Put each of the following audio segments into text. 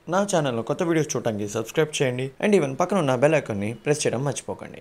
నా ఛానల్లో కొత్త వీడియోస్ చూడటానికి సబ్స్క్రైబ్ చేయండి అండ్ ఈవెన్ పక్కన ఉన్న బెల్ ఐకాన్ని ప్రెస్ చేయడం మర్చిపోకండి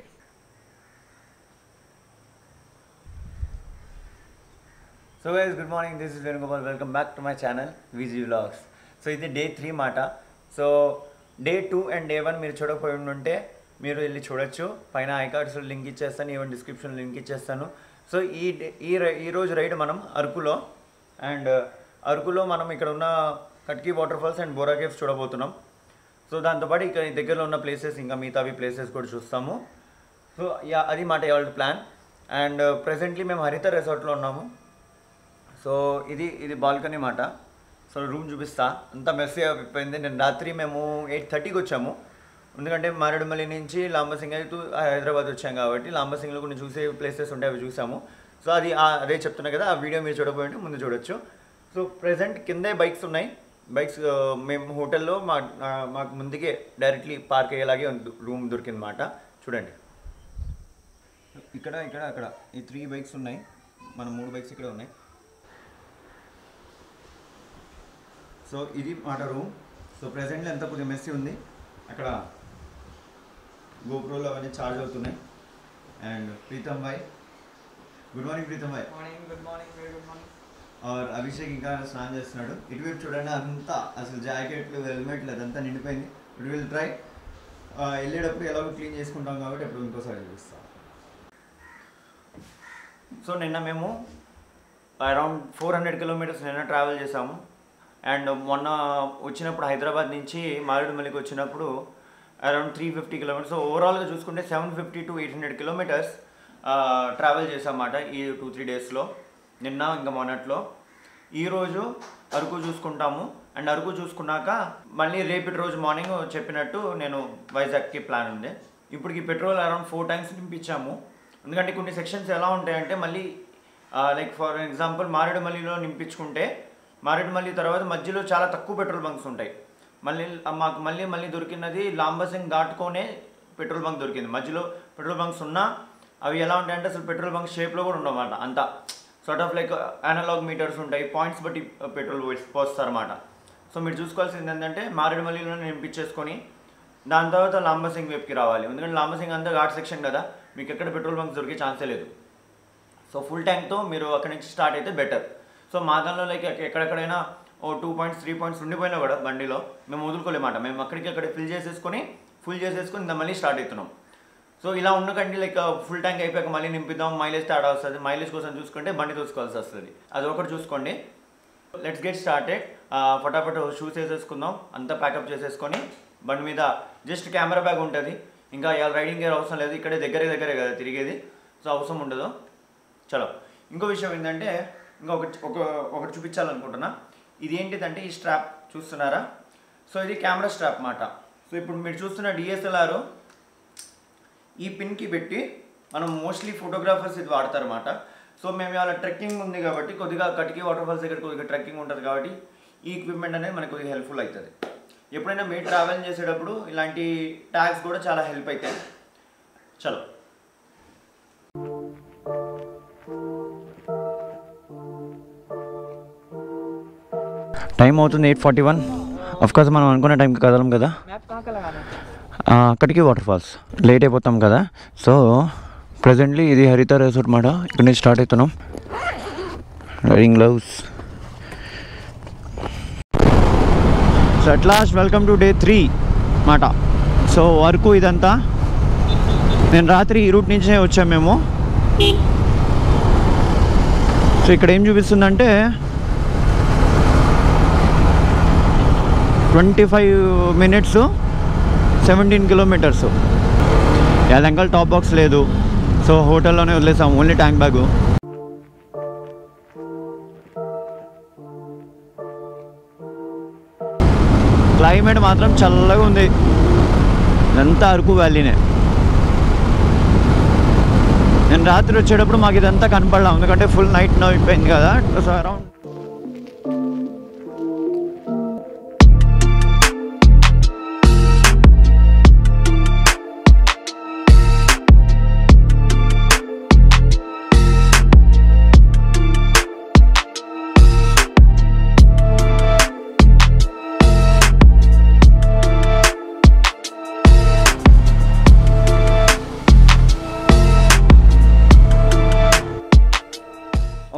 so guys good morning this is Venugopal welcome back to my channel Viji vlogs so ఇది డే త్రీ మాట so day two and day one మీరు చూడకపోయి ఉంటే మీరు వెళ్ళి చూడొచ్చు పైన ఐకార్డ్స్ లింక్ ఇచ్చేస్తాను ఈవెన్ డిస్క్రిప్షన్ లింక్ ఇచ్చేస్తాను సో ఈ డే ఈ రై- ఈ రోజు రైడ్ మనం అరకులో అండ్ అరకులో మనం ఇక్కడ ఉన్న Katiki waterfalls and Borra caves చూడబోతున్నాం సో దాంతోపాటు ఇక్కడ ఈ దగ్గరలో ఉన్న ప్లేసెస్ ఇంకా మిగతావి ప్లేసెస్ కూడా చూస్తాము సో యా అది మాట ఇవాళ ప్లాన్ అండ్ ప్రెసెంట్లీ మేము హరిత రెసార్ట్లో ఉన్నాము సో ఇది ఇది బాల్కనీ మాట సో రూమ్ చూపిస్తా అంతా మెస్సీ అయిపోయింది నేను రాత్రి మేము ఎయిట్ థర్టీకి వచ్చాము ఎందుకంటే మారేడుమల్లి నుంచి లాంబసింగ్ టు హైదరాబాద్ వచ్చాం కాబట్టి లాంబసింగ్లో కొన్ని చూసే ప్లేసెస్ ఉంటాయి అవి చూసాము సో అది ఆ- అదే చెప్తున్నా కదా ఆ వీడియో మీరు చూడకపోయింటే ముందు చూడొచ్చు సో ప్రెసెంట్ కిందే బైక్స్ ఉన్నాయి బైక్స్ ఆ, మేము హోటల్లో మా ఆ, మాకు ముందుకే డైరెక్ట్లీ పార్క్ అయ్యేలాగే రూమ్ దొరికింది మాట చూడండి ఇక్కడ ఇక్కడ అక్కడ ఈ త్రీ బైక్స్ ఉన్నాయి మన మూడు బైక్స్ ఇక్కడ ఉన్నాయి సో ఇది మాట రూమ్ సో ప్రెసెంట్లీ ఎంత కొద్దిగా మెస్సీ ఉంది అక్కడ గోప్రోలు అవన్నీ ఛార్జ్ అవుతున్నాయి అండ్ ప్రీతం భాయ్ గుడ్ మార్నింగ్ ప్రీతం భాయ్ morning good morning very good morning ఆర్ అభిషేక్ ఇంకా స్నానం చేస్తున్నాడు ఇటువైపు చూడండి అంతా అసలు జాకెట్లు హెల్మెట్లు అదంతా నిండిపోయింది ఇట్ విల్ ట్రై వెళ్ళేటప్పుడు ఎలాగో క్లీన్ చేసుకుంటాం కాబట్టి అప్పుడు ఇంకోసారి చూపిస్తాం సో నిన్న మేము అరౌండ్ ఫోర్ హండ్రెడ్ కిలోమీటర్స్ నిన్న ట్రావెల్ చేసాము అండ్ మొన్న వచ్చినప్పుడు హైదరాబాద్ నుంచి మారేడుమల్లికి వచ్చినప్పుడు around three fifty kilometres so ఓవరాల్గా చూసుకుంటే seven fifty to eight hundred kilometres travel చేసామన్నమాట ఈ టూ త్రీ డేస్లో నిన్న ఇంకా మొన్నట్లో ఈరోజు అరకు చూసుకుంటాము అండ్ అరకు చూసుకున్నాక మళ్ళీ రేపటి రోజు మార్నింగ్ చెప్పినట్టు నేను వైజాగ్కి ప్లాన్ ఉంది ఇప్పటికి పెట్రోల్ అరౌండ్ ఫోర్ టైమ్స్ నింపించాము ఎందుకంటే కొన్ని సెక్షన్స్ ఎలా ఉంటాయంటే మళ్ళీ లైక్ ఫర్ ఎగ్జాంపుల్ మారేడుమల్లిలో నింపించుకుంటే మారేడుమల్లి తర్వాత మధ్యలో చాలా తక్కువ పెట్రోల్ బంక్స్ ఉంటాయి మళ్ళీ ఆ, మాకు మళ్ళీ మళ్ళీ దొరికినది లాంబసింగ్ దాటుకొనే పెట్రోల్ బంక్ దొరికింది మధ్యలో పెట్రోల్ బంక్స్ ఉన్నా అవి ఎలా ఉంటాయంటే అసలు పెట్రోల్ బంక్ షేప్లో కూడా ఉండవన్నమాట అంతా sort of like analog meters ఉంటాయి పాయింట్స్ బట్టి పెట్రోల్ పోస్తారన్నమాట సో మీరు చూసుకోవాల్సింది ఏంటంటే మారేడుమల్లిలో నింపించేసుకొని దాని తర్వాత లాంబసింగ్ వైపుకి రావాలి ఎందుకంటే లాంబసింగ్ అంతా ఘాట్ సెక్షన్ కదా మీకు ఎక్కడ పెట్రోల్ బంక్స్ దొరికే ఛాన్సే లేదు సో ఫుల్ ట్యాంక్తో మీరు అక్కడి నుంచి స్టార్ట్ అయితే బెటర్ సో మా దానిలో లైక్ ఎక్కడెక్కడైనా ఓ టూ పాయింట్స్ త్రీ పాయింట్స్ ఉండిపోయినా కూడా బండిలో మేము వదులుకోలేమాట మేము అక్కడికి అక్కడ ఫిల్ చేసేసుకొని ఫుల్ చేసేసుకొని ఇంకా మళ్ళీ స్టార్ట్ అవుతున్నాం సో ఇలా ఉండకండి లైక్ ఫుల్ ట్యాంక్ అయిపోయాక మళ్ళీ నింపిద్దాం మైలేజ్ తేడా వస్తుంది మైలేజ్ కోసం చూసుకుంటే బండి చూసుకోవాల్సి వస్తుంది అది ఒకటి చూసుకోండి లెట్స్ గెట్ స్టార్టెడ్ ఫటాఫట్ షూస్ వేసేసుకుందాం అంతా ప్యాకప్ చేసేసుకొని బండి మీద జస్ట్ కెమెరా బ్యాగ్ ఉంటుంది ఇంకా ఇవాళ రైడింగ్ గేర్ అవసరం లేదు ఇక్కడే దగ్గరే దగ్గరే కదా తిరిగేది సో అవసరం ఉండదు చలో ఇంకో విషయం ఏంటంటే ఇంకొకటి ఒక ఒకటి చూపించాలనుకుంటున్నా ఇది ఏంటిదంటే ఈ స్ట్రాప్ చూస్తున్నారా సో ఇది కెమెరా స్ట్రాప్ మాట సో ఇప్పుడు మీరు చూస్తున్న డిఎస్ఎల్ఆర్ ఈ పిన్కి పెట్టి మనం మోస్ట్లీ ఫోటోగ్రాఫర్స్ ఇది వాడతారన్నమాట సో మేము ఇవాళ ట్రెక్కింగ్ ఉంది కాబట్టి కొద్దిగా కటికి వాటర్ ఫాల్స్ దగ్గర కొద్దిగా ట్రెక్కింగ్ ఉంటుంది కాబట్టి ఈ ఎక్విప్మెంట్ అనేది మనకు కొద్దిగా హెల్ప్ఫుల్ అవుతుంది ఎప్పుడైనా మీరు ట్రావెల్ చేసేటప్పుడు ఇలాంటి ట్యాగ్స్ కూడా చాలా హెల్ప్ అవుతాయి చలో టైం అవుతుంది ఎయిట్ ఫార్టీ వన్ కోర్స్ మనం అనుకున్న టైంకి కదలం కదా मैप कहाँ का लगाना है ఆ, అక్కడికి వాటర్ ఫాల్స్ లేట్ అయిపోతాం కదా సో ప్రజెంట్లీ ఇది హరిత రిసార్ట్ మాట ఇక్కడ నుంచి స్టార్ట్ అవుతున్నాం riding gloves so at last welcome to day three మాట సో వరకు ఇదంతా నేను రాత్రి ఈ రూట్ నుంచే వచ్చాం మేము సో ఇక్కడ ఏం చూపిస్తుందంటే twenty five minutes seventeen kilometres యాదంకల్ టాప్ బాక్స్ లేదు సో హోటల్లోనే వదిలేసాం ఓన్లీ ట్యాంక్ బ్యాగ్ క్లైమేట్ మాత్రం చల్లగా ఉంది ఇదంతా అరకు వ్యాలీనే నేను రాత్రి వచ్చేటప్పుడు మాకు ఇదంతా కనపడలా ఎందుకంటే ఫుల్ నైట్ అయిపోయింది కదా సో అరౌండ్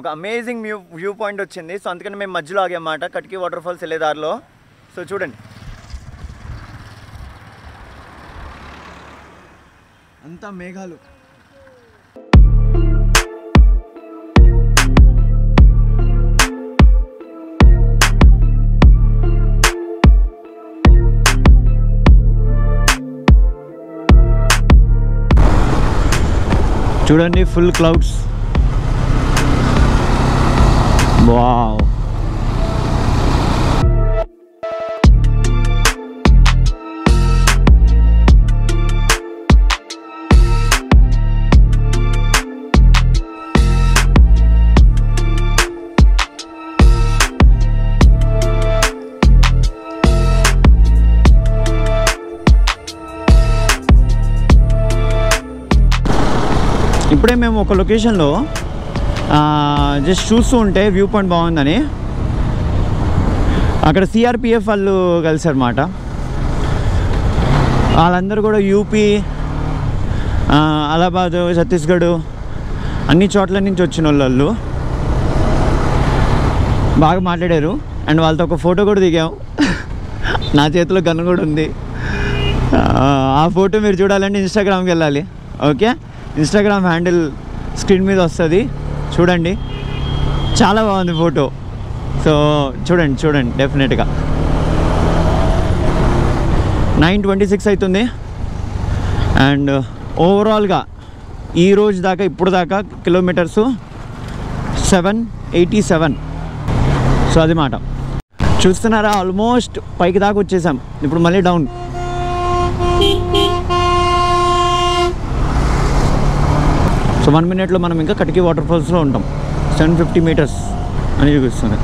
ఒక అమేజింగ్ వ్యూ వ్యూ పాయింట్ వచ్చింది సో అందుకని మేము మధ్యలో ఆగామాట కట్కి వాటర్ ఫాల్స్ వెళ్ళే దారిలో సో చూడండి అంతా మేఘాలు చూడండి ఫుల్ క్లౌడ్స్ వావ్ ఇప్పుడే మేము ఒక లొకేషన్లో జస్ట్ చూస్తూ ఉంటే వ్యూ పాయింట్ బాగుందని అక్కడ సిఆర్పిఎఫ్ వాళ్ళు కలిసారన్నమాట వాళ్ళందరూ కూడా యూపీ ఆ, అలహాబాద్ ఛత్తీస్గఢ్ అన్ని చోట్ల నుంచి వచ్చిన వాళ్ళు బాగా మాట్లాడారు అండ్ వాళ్ళతో ఒక ఫోటో కూడా దిగాం నా చేతిలో గన్ కూడా ఉంది ఆ, ఆ ఫోటో మీరు చూడాలంటే ఇన్స్టాగ్రామ్కి వెళ్ళాలి ఓకే ఇన్స్టాగ్రామ్ హ్యాండిల్ స్క్రీన్ మీద వస్తుంది చూడండి చాలా బాగుంది ఫోటో సో చూడండి చూడండి డెఫినెట్గా నైన్ ట్వంటీ సిక్స్ అవుతుంది అండ్ ఓవరాల్గా ఈ రోజు దాకా ఇప్పుడు దాకా kilometres seven eighty seven so అది మాట చూస్తున్నారా ఆల్మోస్ట్ పైకి దాకా వచ్చేసాం ఇప్పుడు మళ్ళీ డౌన్ సో వన్ మినిట్లో మనం ఇంకా కటికి వాటర్ ఫాల్స్లో ఉంటాం సెవెన్ ఫిఫ్టీ మీటర్స్ అని చూపిస్తుంది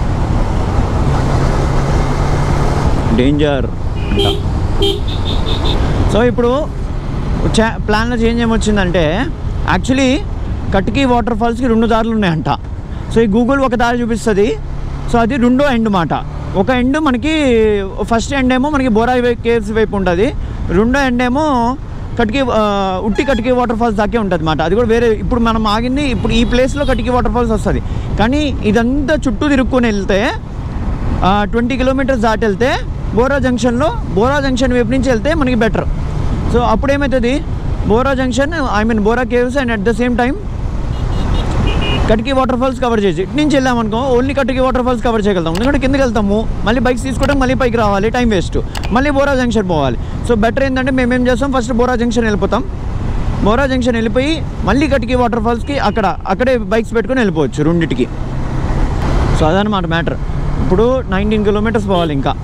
డేంజర్ అంట సో ఇప్పుడు చా ప్లాన్లో చేంజ్ ఏమొచ్చిందంటే యాక్చువల్లీ కట్కి వాటర్ ఫాల్స్కి రెండు దారులు ఉన్నాయంట సో ఈ గూగుల్ ఒక దారి చూపిస్తుంది సో అది రెండో ఎండ్ మాట ఒక ఎండ్ మనకి ఫస్ట్ ఎండ్ ఏమో మనకి బోరా కేవ్స్ వైపు ఉంటుంది రెండో ఎండ్ ఏమో కట్కి ఆ, ఉట్టి కట్కి వాటర్ ఫాల్స్ దాకే ఉంటుంది మాట అది కూడా వేరే ఇప్పుడు మనం ఆగింది ఇప్పుడు ఈ ప్లేస్లో కట్కి వాటర్ ఫాల్స్ వస్తుంది కానీ ఇదంతా చుట్టూ తిరుక్కొని వెళ్తే ట్వంటీ కిలోమీటర్స్ దాటి వెళ్తే బోరా జంక్షన్లో బోరా జంక్షన్ వైపు నుంచి వెళ్తే మనకి బెటర్ సో అప్పుడు ఏమవుతుంది Borra junction I mean Borra caves and at the same time Katiki waterfalls cover చేసి ఇటు నుంచి వెళ్ళామనుకో only Katiki waterfalls cover చేయగలుగుతాం ఎందుకంటే కిందకి వెళ్తాము మళ్ళీ బైక్స్ తీసుకోవడం మళ్ళీ పైకి రావాలి టైం వేస్ట్ మళ్ళీ బోరా జంక్షన్ పోవాలి సో బెటర్ ఏంటంటే మేము ఏం చేస్తాం ఫస్ట్ బోరా జంక్షన్ వెళ్ళిపోతాం బోరా జంక్షన్ వెళ్ళిపోయి మళ్ళీ కటికి వాటర్ ఫాల్స్కి అక్కడ అక్కడే బైక్స్ పెట్టుకొని వెళ్ళిపోవచ్చు రెండింటికి సో అదనమాట మ్యాటర్ ఇప్పుడు నైన్టీన్ కిలోమీటర్స్ పోవాలి ఇంకా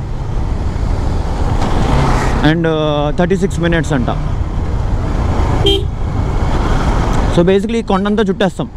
అండ్ థర్టీ సిక్స్ మినిట్స్ అంట సో బేసిక్లీ ఈ కొండంతా చుట్టేస్తాం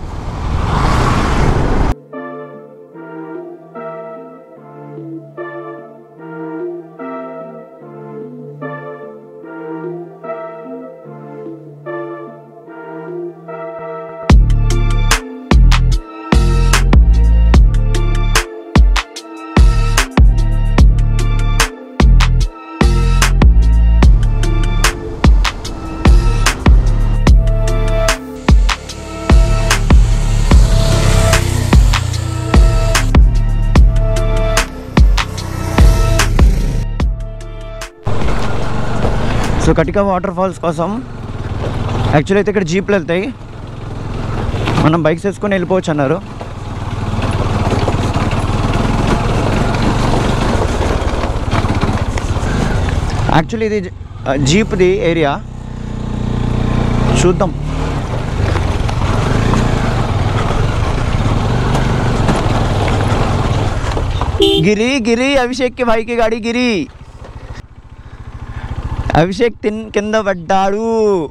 సో కటిక వాటర్ ఫాల్స్ కోసం యాక్చువల్లీ అయితే ఇక్కడ జీప్లు వెళ్తాయి మనం బైక్స్ వేసుకొని వెళ్ళిపోవచ్చు అన్నారు యాక్చువల్లీ ఇది ఆ, జీప్ది ఏరియా చూద్దాం గిరి గిరి అభిషేక్ కి భాయ్ కి గాడి గిరి అభిషేక్ తిన్ కింద పడ్డాడు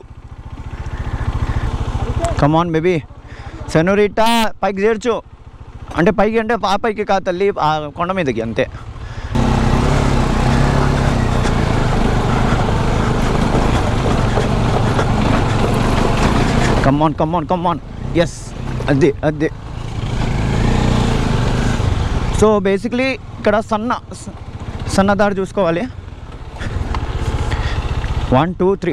కమాన్ బేబీ సెనోరిటా పైకి చేర్చు అంటే పైకి అంటే ఆ పైకి కా తల్లి ఆ కొండ మీదకి అంతే కమ్మాన్ కమ్మాన్ కమ్మాన్ ఎస్ అదే అదే సో బేసిక్లీ ఇక్కడ సన్న స- సన్నదారి చూసుకోవాలి వన్ టూ త్రీ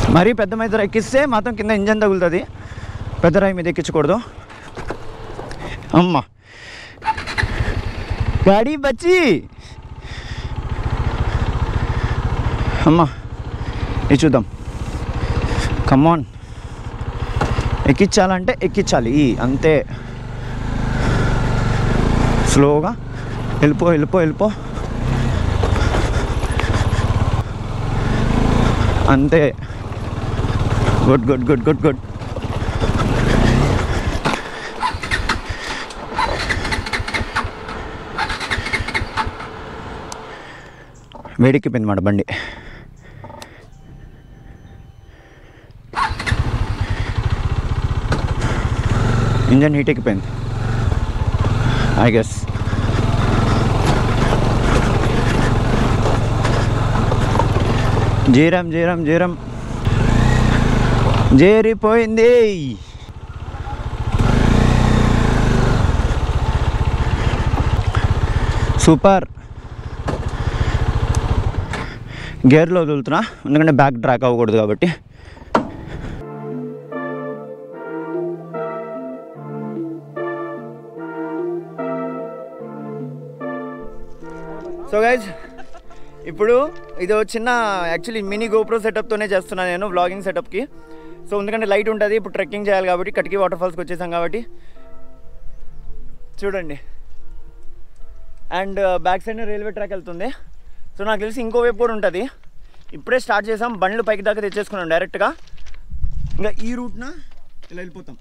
మరీ పెద్ద మీద ఎక్కిస్తే మాత్రం కింద ఇంజన్ తగులుతుంది పెద్ద రాయి మీద ఎక్కించకూడదు అమ్మ గాడి బచ్చి అమ్మ ఇది చూద్దాం కమాన్ ఎక్కించాలంటే ఎక్కించాలి అంతే స్లోగా వెళ్ళిపో వెళ్ళిపో వెళ్ళిపో అంతే good good good good good వేడెక్కిపోయింది మాట బండి ఇంజన్ హీట్ ఎక్కిపోయింది ఐ గెస్ జీరం జీరం జీరం చేరిపోయింది సూపర్ గేర్లో వదులుతున్నా ఎందుకంటే బ్యాక్ ట్రాక్ అవ్వకూడదు కాబట్టి సో గైజ్ ఇప్పుడు ఇది ఒక చిన్న యాక్చువల్లీ మినీ గోప్రో సెటప్తోనే చేస్తున్నాను నేను వ్లాగింగ్ సెటప్కి సో ఎందుకంటే లైట్ ఉంటుంది ఇప్పుడు ట్రెక్కింగ్ చేయాలి కాబట్టి కటికి వాటర్ ఫాల్స్కి వచ్చేసాం కాబట్టి చూడండి and back side railway track వెళ్తుంది సో నాకు తెలిసి ఇంకో వైపు కూడా ఉంటుంది ఇప్పుడే స్టార్ట్ చేసాం బండ్లు పైకి దాకా తెచ్చేసుకున్నాం డైరెక్ట్గా ఇంకా ఈ రూట్న ఇలా వెళ్ళిపోతాం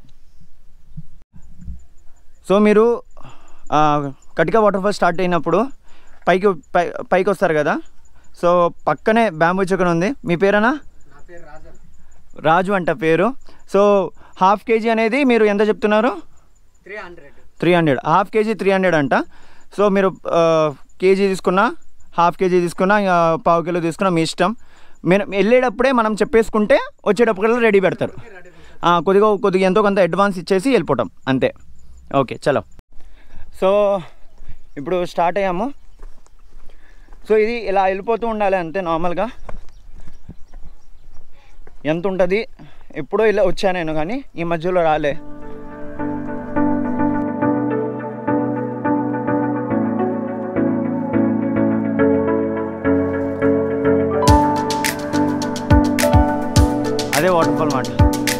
సో మీరు ఆ, కటిక వాటర్ ఫాల్ స్టార్ట్ అయినప్పుడు పైకి పై పైకి వస్తారు కదా సో పక్కనే బ్యాంబూ చికెన్ ఉంది మీ పేరేనా రాజు అంట పేరు సో హాఫ్ కేజీ అనేది మీరు ఎంత చెప్తున్నారు three hundred three hundred half KG three hundred అంట సో మీరు ఆ, కేజీ తీసుకున్నా హాఫ్ కేజీ తీసుకున్నా ఆ, పావు కిలో తీసుకున్నా మీ ఇష్టం మీరు వెళ్ళేటప్పుడే మనం చెప్పేసుకుంటే వచ్చేటప్పుడు రెడీ పెడతారు ఆ, కొద్దిగా కొద్దిగా ఎంతో కొంత అడ్వాన్స్ ఇచ్చేసి వెళ్ళిపోవటం అంతే ఓకే చలో సో ఇప్పుడు స్టార్ట్ అయ్యాము సో ఇది ఇలా వెళ్ళిపోతూ ఉండాలి అంతే నార్మల్గా ఎంత ఉంటుంది ఎప్పుడో ఇలా వచ్చా నేను కానీ ఈ మధ్యలో రాలే అదే వాటర్ ఫాల్ మాట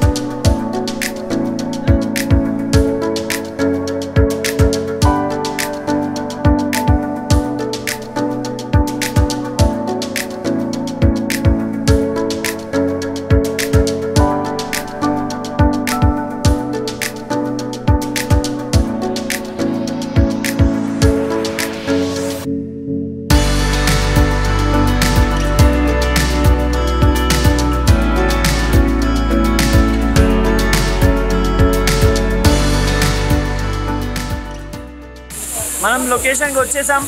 మనం లొకేషన్కి వచ్చేసాం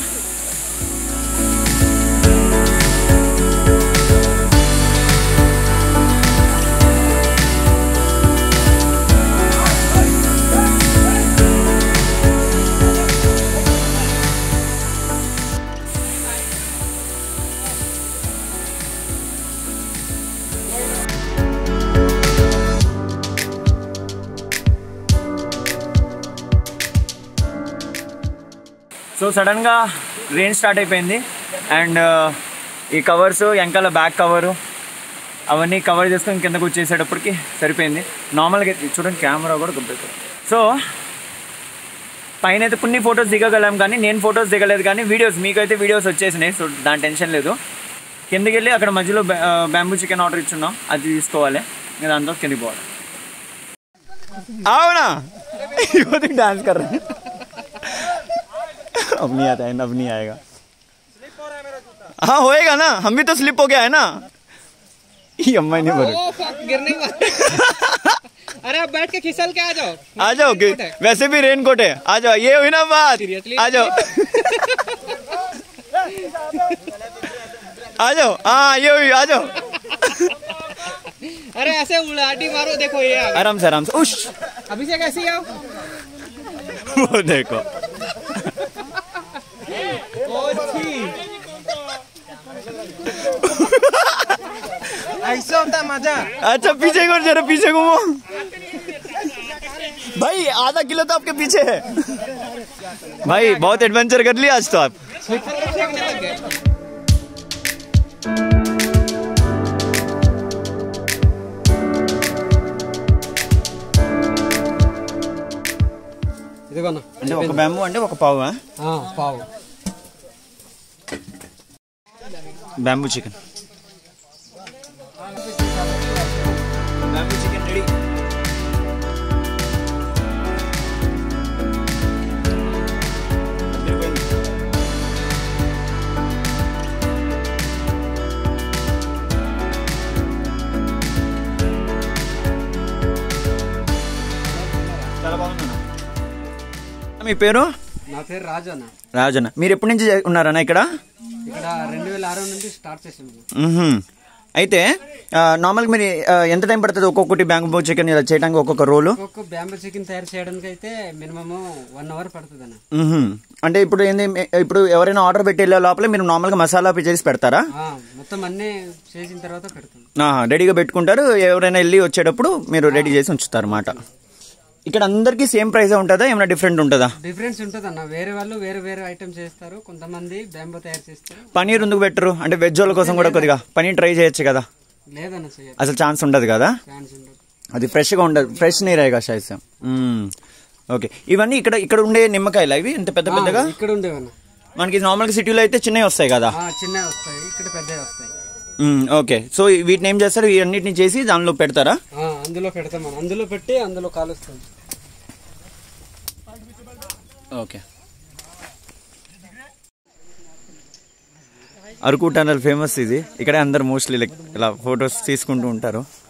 సో సడన్గా రెయిన్ స్టార్ట్ అయిపోయింది అండ్ ఈ కవర్స్ వెనకాల బ్యాక్ కవరు అవన్నీ కవర్ చేసుకొని కిందకు వచ్చేసేటప్పటికి సరిపోయింది నార్మల్గా అయితే చూడండి కెమెరా కూడా గుర్తుంది సో పైన అయితే కొన్ని ఫొటోస్ దిగగలం కానీ నేను ఫొటోస్ దిగలేదు కానీ వీడియోస్ మీకైతే వీడియోస్ వచ్చేసినాయి సో దాని టెన్షన్ లేదు కిందకి వెళ్ళి అక్కడ మధ్యలో బ్యాంబూ చికెన్ ఆర్డర్ ఇచ్చున్నాం అది తీసుకోవాలి ఇంకా దాంతో కిందకి పోవాలి అవునా డాన్స్ కర్ర अब नहीं आता है अब नहीं आएगा हाँ होएगा ना हम भी तो स्लिप हो गया है ना ये अम्मा नहीं बोले गिरने वाला अरे आप बैठ के खिसल के आ जाओ आ जाओ कि वैसे भी रेन कोट है आ जाओ ये हुई ना बात Seriously? आ जाओ आ जाओ हाँ ये हुई आ जाओ अरे ऐसे उलाटी मारो देखो ये आ गया। आराम से आराम से उश अभी से कैसे आओ वो देखो ऐसा होता है मजा अच्छा पीछे को जरा पीछे घूमो भाई आधा किलो तो आपके पीछे है भाई बहुत एडवेंचर कर लिया आज तो आप ఇదిగోనా అంటే ఒక బ్యాంబు అంటే ఒక పావు పావు bamboo chicken bamboo chicken ready చాలా బాగుందన్న మీ పేరు నా పేరు రాజు అన్న రాజన్న మీరు ఎప్పటి నుంచి ఉన్నారన్న ఇక్కడ ఇక్కడ రెండు వేల ఆరు నుండి స్టార్ట్ చేసాము మ్మ్హ్మ్. అయితే ఆ, నార్మల్గా మీరు ఆ, ఎంత టైం పడుతుంది ఒక్కొక్కటి బ్యాంబూ చికెన్ ఇలా చేయడానికి ఒక్కొక్క రోలు ఒక్కొక్క బ్యాంబూ చికెన్ తయారు చేయడానికి అయితే మినిమమ్ వన్ అవర్ పడుతుంది అన్న మ్మ్హ్మ్. అంటే ఇప్పుడు ఏంది మీ- ఇప్పుడు ఎవరైనా ఆర్డర్ పెట్టి వెళ్ళే లోపల మీరు నార్మల్గా మసాలా పే చేసి పెడతారా ఆ, మొత్తం అన్నీ చేసిన తర్వాత పెడతాం ఆహా, రెడీగా పెట్టుకుంటారు ఎవరైనా వెళ్ళి వచ్చేటప్పుడు మీరు రెడీ చేసి ఉంచుతారు అన్నమాట ఇక్కడ అందరికీ సేమ్ ప్రైస్ ఉంటుందా ఏమైనా డిఫరెంట్ ఉంటుందా డిఫరెన్స్ ఉంటుంది అన్న వేరే వాళ్ళు వేరే వేరే ఐటమ్ చేస్తారు కొంతమంది బ్యాంబూ తయారు చేస్తారు పనీర్ ఎందుకు పెట్టరు అంటే వెజ్ వాళ్ళ కోసం కూడా కొద్దిగా పనీర్ ట్రై చేయొచ్చు కదా లేదన్న చేయదు అసలు ఛాన్స్ ఉండదు కదా ఛాన్స్ ఉండదు అది ఫ్రెష్గా ఉండదు ఫ్రెష్ నీరేగా శాయిసం ఓకే ఇవన్నీ ఇక్కడ ఇక్కడ ఉండే నిమ్మకాయలు ఇవి ఇంత పెద్ద పెద్దగా ఇక్కడ ఉండేవన్న మనకి నార్మల్గా సిటీలో అయితే చిన్నవి వస్తాయి కదా ఆ, చిన్నవి వస్తాయి ఇక్కడ పెద్దవి వస్తాయి మ్మ్, ఓకే సో వీటిని ఏం చేస్తారు ఇవన్నిటిని చేసి దానిలో పెడతారా ఆ, అందులో పెడతాం మనం అందులో పెట్టి అందులో కాలుస్తాం ఓకే అరకు టనల్ ఫేమస్ ఇది ఇక్కడే అందరు మోస్ట్లీ లైక్ ఇలా ఫొటోస్ తీసుకుంటూ ఉంటారు